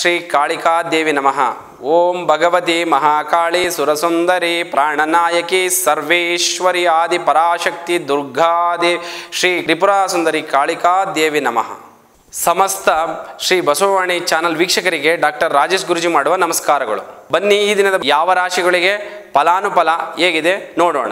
ಶ್ರೀ ಕಾಳಿಕಾದೇವಿ ನಮಃ ಓಂ ಭಗವತಿ ಮಹಾಕಾಳಿ ಸುರಸುಂದರಿ ಪ್ರಾಣನಾಯಕಿ ಸರ್ವೇಶ್ವರಿ ಆದಿ ಪರಾಶಕ್ತಿ ದುರ್ಗಾದೇವಿ ಶ್ರೀ ತ್ರಿಪುರಾ ಸುಂದರಿ ಕಾಳಿಕಾದೇವಿ ನಮಃ ಸಮಸ್ತ ಶ್ರೀ ಬಸವವಾಣಿ ಚಾನಲ್ ವೀಕ್ಷಕರಿಗೆ ಡಾಕ್ಟರ್ ರಾಜೇಶ್ ಗುರುಜಿ ಮಾಡುವ ನಮಸ್ಕಾರಗಳು ಬನ್ನಿ ಈ ದಿನದ ಯಾವ ರಾಶಿಗಳಿಗೆ ಫಲಾನುಫಲ ಹೇಗಿದೆ ನೋಡೋಣ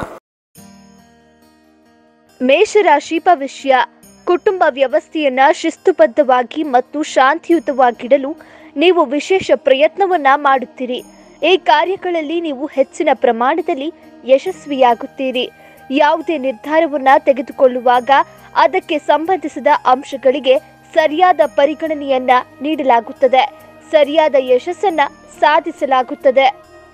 ಮೇಷರಾಶಿ ಭವಿಷ್ಯ ಕುಟುಂಬ ವ್ಯವಸ್ಥೆಯನ್ನ ಶಿಸ್ತುಬದ್ಧವಾಗಿ ಮತ್ತು ಶಾಂತಿಯುತವಾಗಿಡಲು ನೀವು ವಿಶೇಷ ಪ್ರಯತ್ನವನ್ನ ಮಾಡುತ್ತೀರಿ ಈ ಕಾರ್ಯಗಳಲ್ಲಿ ನೀವು ಹೆಚ್ಚಿನ ಪ್ರಮಾಣದಲ್ಲಿ ಯಶಸ್ವಿಯಾಗುತ್ತೀರಿ ಯಾವುದೇ ನಿರ್ಧಾರವನ್ನ ತೆಗೆದುಕೊಳ್ಳುವಾಗ ಅದಕ್ಕೆ ಸಂಬಂಧಿಸಿದ ಅಂಶಗಳಿಗೆ ಸರಿಯಾದ ಪರಿಗಣನೆಯನ್ನ ನೀಡಲಾಗುತ್ತದೆ ಸರಿಯಾದ ಯಶಸ್ಸನ್ನ ಸಾಧಿಸಲಾಗುತ್ತದೆ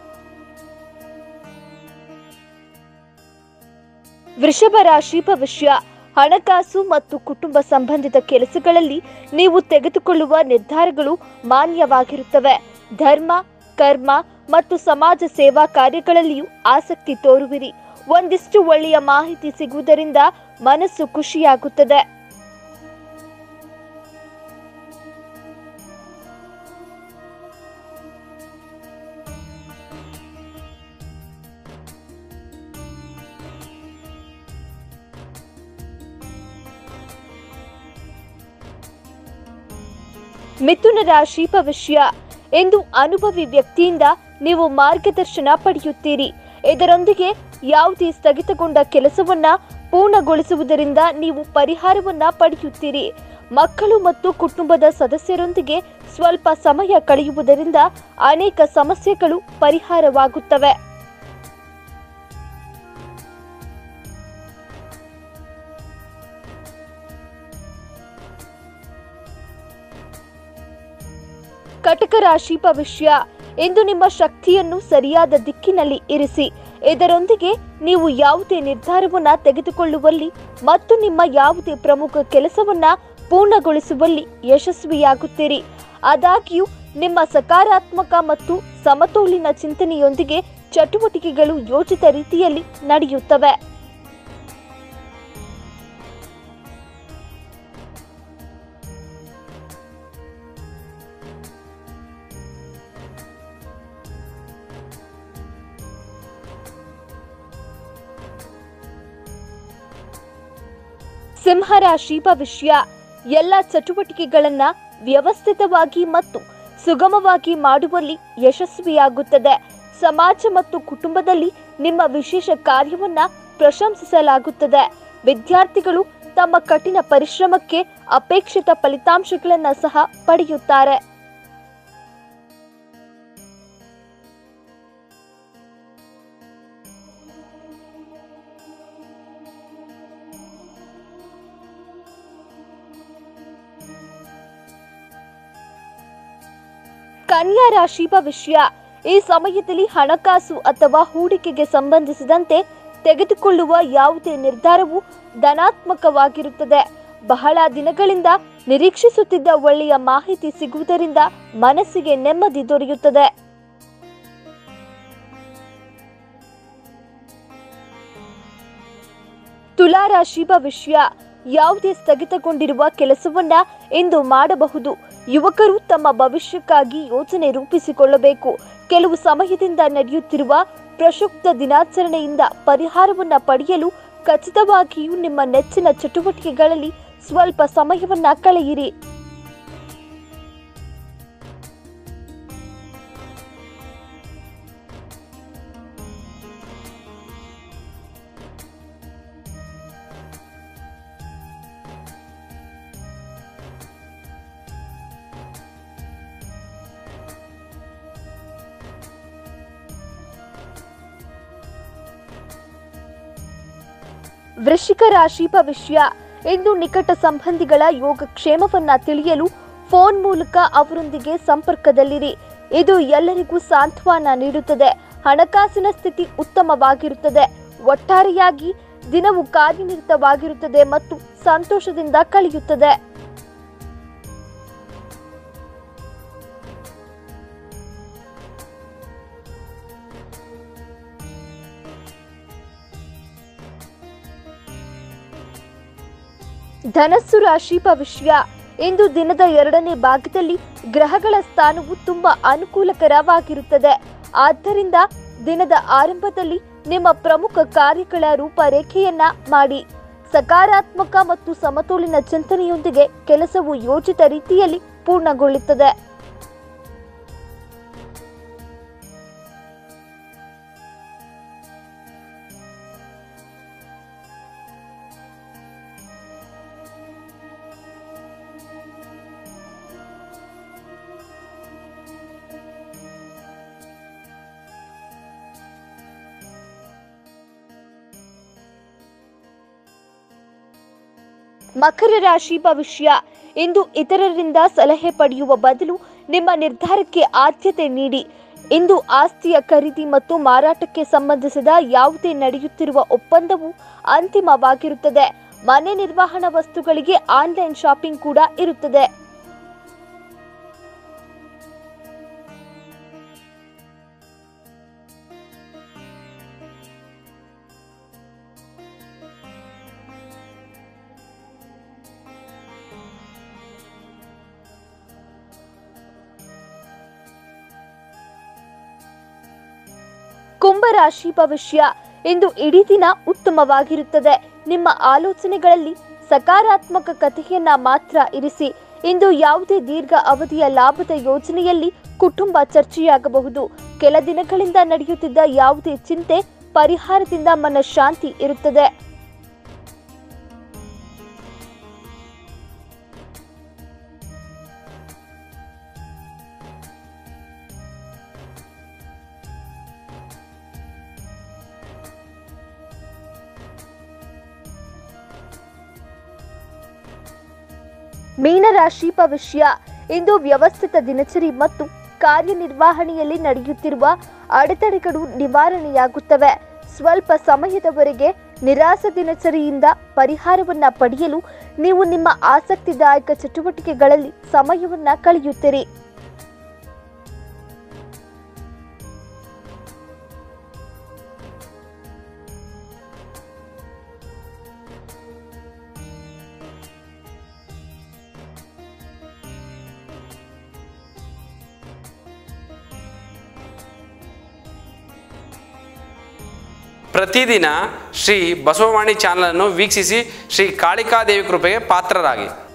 ವೃಷಭ ರಾಶಿ ಭವಿಷ್ಯ ಹಣಕಾಸು ಮತ್ತು ಕುಟುಂಬ ಸಂಬಂಧಿತ ಕೆಲಸಗಳಲ್ಲಿ ನೀವು ತೆಗೆದುಕೊಳ್ಳುವ ನಿರ್ಧಾರಗಳು ಮಾನ್ಯವಾಗಿರುತ್ತವೆ ಧರ್ಮ ಕರ್ಮ ಮತ್ತು ಸಮಾಜ ಸೇವಾ ಕಾರ್ಯಗಳಲ್ಲಿಯೂ ಆಸಕ್ತಿ ತೋರುವಿರಿ ಒಂದಿಷ್ಟು ಒಳ್ಳೆಯ ಮಾಹಿತಿ ಸಿಗುವುದರಿಂದ ಮನಸ್ಸು ಖುಷಿಯಾಗುತ್ತದೆ ಮಿಥುನ ರಾಶಿ ಭವಿಷ್ಯ ಎಂದು ಅನುಭವಿ ವ್ಯಕ್ತಿಯಿಂದ ನೀವು ಮಾರ್ಗದರ್ಶನ ಪಡೆಯುತ್ತೀರಿ ಇದರೊಂದಿಗೆ ಯಾವುದೇ ಸ್ಥಗಿತಗೊಂಡ ಕೆಲಸವನ್ನ ಪೂರ್ಣಗೊಳಿಸುವುದರಿಂದ ನೀವು ಪರಿಹಾರವನ್ನ ಪಡೆಯುತ್ತೀರಿ ಮಕ್ಕಳು ಮತ್ತು ಕುಟುಂಬದ ಸದಸ್ಯರೊಂದಿಗೆ ಸ್ವಲ್ಪ ಸಮಯ ಕಳೆಯುವುದರಿಂದ ಅನೇಕ ಸಮಸ್ಯೆಗಳು ಪರಿಹಾರವಾಗುತ್ತವೆ ಕಟಕ ರಾಶಿ ಭವಿಷ್ಯ ಇಂದು ನಿಮ್ಮ ಶಕ್ತಿಯನ್ನು ಸರಿಯಾದ ದಿಕ್ಕಿನಲ್ಲಿ ಇರಿಸಿ ಇದರೊಂದಿಗೆ ನೀವು ಯಾವುದೇ ನಿರ್ಧಾರವನ್ನ ತೆಗೆದುಕೊಳ್ಳುವಲ್ಲಿ ಮತ್ತು ನಿಮ್ಮ ಯಾವುದೇ ಪ್ರಮುಖ ಕೆಲಸವನ್ನ ಪೂರ್ಣಗೊಳಿಸುವಲ್ಲಿ ಯಶಸ್ವಿಯಾಗುತ್ತೀರಿ ಆದಾಗ್ಯೂ ನಿಮ್ಮ ಸಕಾರಾತ್ಮಕ ಮತ್ತು ಸಮತೋಲಿನ ಚಿಂತನೆಯೊಂದಿಗೆ ಚಟುವಟಿಕೆಗಳು ಯೋಜಿತ ರೀತಿಯಲ್ಲಿ ನಡೆಯುತ್ತವೆ ಸಿಂಹರಾಶಿ ಭವಿಷ್ಯ ಎಲ್ಲ ಚಟುವಟಿಕೆಗಳನ್ನ ವ್ಯವಸ್ಥಿತವಾಗಿ ಮತ್ತು ಸುಗಮವಾಗಿ ಮಾಡುವಲ್ಲಿ ಯಶಸ್ವಿಯಾಗುತ್ತದೆ ಸಮಾಜ ಮತ್ತು ಕುಟುಂಬದಲ್ಲಿ ನಿಮ್ಮ ವಿಶೇಷ ಕಾರ್ಯವನ್ನ ಪ್ರಶಂಸಿಸಲಾಗುತ್ತದೆ ವಿದ್ಯಾರ್ಥಿಗಳು ತಮ್ಮ ಕಠಿಣ ಪರಿಶ್ರಮಕ್ಕೆ ಅಪೇಕ್ಷಿತ ಫಲಿತಾಂಶಗಳನ್ನ ಸಹ ಪಡೆಯುತ್ತಾರೆ ಕನ್ಯಾ ರಾಶಿ ಭವಿಷ್ಯ ಈ ಸಮಯದಲ್ಲಿ ಹಣಕಾಸು ಅಥವಾ ಹೂಡಿಕೆಗೆ ಸಂಬಂಧಿಸಿದಂತೆ ತೆಗೆದುಕೊಳ್ಳುವ ಯಾವುದೇ ನಿರ್ಧಾರವು ಧನಾತ್ಮಕವಾಗಿರುತ್ತದೆ ಬಹಳ ದಿನಗಳಿಂದ ನಿರೀಕ್ಷಿಸುತ್ತಿದ್ದ ಒಳ್ಳೆಯ ಮಾಹಿತಿ ಸಿಗುವುದರಿಂದ ಮನಸ್ಸಿಗೆ ನೆಮ್ಮದಿ ದೊರೆಯುತ್ತದೆ ತುಲಾರಾಶಿ ಭವಿಷ್ಯ ಯಾವುದೇ ಸ್ಥಗಿತಗೊಂಡಿರುವ ಕೆಲಸವನ್ನ ಇಂದು ಮಾಡಬಹುದು ಯುವಕರು ತಮ್ಮ ಭವಿಷ್ಯಕ್ಕಾಗಿ ಯೋಜನೆ ರೂಪಿಸಿಕೊಳ್ಳಬೇಕು ಕೆಲವು ಸಮಯದಿಂದ ನಡೆಯುತ್ತಿರುವ ಪ್ರಕ್ಷುಬ್ಧ ದಿನಾಚರಣೆಯಿಂದ ಪರಿಹಾರವನ್ನ ಪಡೆಯಲು ಖಚಿತವಾಗಿಯೂ ನಿಮ್ಮ ನೆಚ್ಚಿನ ಚಟುವಟಿಕೆಗಳಲ್ಲಿ ಸ್ವಲ್ಪ ಸಮಯವನ್ನ ಕಳೆಯಿರಿ ವೃಶ್ಚಿಕ ರಾಶಿ ಭವಿಷ್ಯ ಇಂದು ನಿಕಟ ಸಂಬಂಧಿಗಳ ಯೋಗಕ್ಷೇಮವನ್ನ ತಿಳಿಯಲು ಫೋನ್ ಮೂಲಕ ಅವರೊಂದಿಗೆ ಸಂಪರ್ಕದಲ್ಲಿರಿ ಇದು ಎಲ್ಲರಿಗೂ ಸಾಂತ್ವನ ನೀಡುತ್ತದೆ ಹಣಕಾಸಿನ ಸ್ಥಿತಿ ಉತ್ತಮವಾಗಿರುತ್ತದೆ ಒಟ್ಟಾರೆಯಾಗಿ ದಿನವು ಕಾರ್ಯನಿರತವಾಗಿರುತ್ತದೆ ಮತ್ತು ಸಂತೋಷದಿಂದ ಕಳೆಯುತ್ತದೆ ಧನಸ್ಸು ರಾಶಿ ಭವಿಷ್ಯ ಇಂದು ದಿನದ ಎರಡನೇ ಭಾಗದಲ್ಲಿ ಗ್ರಹಗಳ ಸ್ಥಾನವು ತುಂಬಾ ಅನುಕೂಲಕರವಾಗಿರುತ್ತದೆ ಆದ್ದರಿಂದ ದಿನದ ಆರಂಭದಲ್ಲಿ ನಿಮ್ಮ ಪ್ರಮುಖ ಕಾರ್ಯಗಳ ರೂಪರೇಖೆಯನ್ನ ಮಾಡಿ ಸಕಾರಾತ್ಮಕ ಮತ್ತು ಸಮತೋಲಿನ ಚಿಂತನೆಯೊಂದಿಗೆ ಕೆಲಸವು ಯೋಜಿತ ರೀತಿಯಲ್ಲಿ ಪೂರ್ಣಗೊಳ್ಳುತ್ತದೆ ಮಕರ ರಾಶಿ ಭವಿಷ್ಯ ಇಂದು ಇತರರಿಂದ ಸಲಹೆ ಪಡೆಯುವ ಬದಲು ನಿಮ್ಮ ನಿರ್ಧಾರಕ್ಕೆ ಆದ್ಯತೆ ನೀಡಿ ಇಂದು ಆಸ್ತಿಯ ಖರೀದಿ ಮತ್ತು ಮಾರಾಟಕ್ಕೆ ಸಂಬಂಧಿಸಿದ ಯಾವುದೇ ನಡೆಯುತ್ತಿರುವ ಒಪ್ಪಂದವು ಅಂತಿಮವಾಗಿರುತ್ತದೆ ಮನೆ ನಿರ್ವಹಣಾ ವಸ್ತುಗಳಿಗೆ ಆನ್ಲೈನ್ ಶಾಪಿಂಗ್ ಕೂಡ ಇರುತ್ತದೆ ಕುಂಭರಾಶಿ ಭವಿಷ್ಯ ಇಂದು ಇಡೀ ದಿನ ಉತ್ತಮವಾಗಿರುತ್ತದೆ ನಿಮ್ಮ ಆಲೋಚನೆಗಳಲ್ಲಿ ಸಕಾರಾತ್ಮಕ ಕಥೆಯನ್ನ ಮಾತ್ರ ಇರಿಸಿ ಇಂದು ಯಾವುದೇ ದೀರ್ಘ ಅವಧಿಯ ಲಾಭದ ಯೋಜನೆಯಲ್ಲಿ ಕುಟುಂಬ ಚರ್ಚೆಯಾಗಬಹುದು ಕೆಲ ದಿನಗಳಿಂದ ನಡೆಯುತ್ತಿದ್ದ ಯಾವುದೇ ಚಿಂತೆ ಪರಿಹಾರದಿಂದ ಮನಃಶಾಂತಿ ಇರುತ್ತದೆ ಮೀನರಾಶಿ ಭವಿಷ್ಯ ಇಂದು ವ್ಯವಸ್ಥಿತ ದಿನಚರಿ ಮತ್ತು ಕಾರ್ಯನಿರ್ವಹಣೆಯಲ್ಲಿ ನಡೆಯುತ್ತಿರುವ ಅಡೆತಡೆಗಳು ನಿವಾರಣೆಯಾಗುತ್ತವೆ ಸ್ವಲ್ಪ ಸಮಯದವರೆಗೆ ನಿರಾಸ ದಿನಚರಿಯಿಂದ ಪರಿಹಾರವನ್ನ ಪಡೆಯಲು ನೀವು ನಿಮ್ಮ ಆಸಕ್ತಿದಾಯಕ ಚಟುವಟಿಕೆಗಳಲ್ಲಿ ಸಮಯವನ್ನ ಕಳೆಯುತ್ತೀರಿ ಪ್ರತಿದಿನ ಶ್ರೀ ಬಸವವಾಣಿ ಚಾನಲನ್ನು ವೀಕ್ಷಿಸಿ ಶ್ರೀ ಕಾಳಿಕಾದೇವಿ ಕೃಪೆಗೆ ಪಾತ್ರರಾಗಿ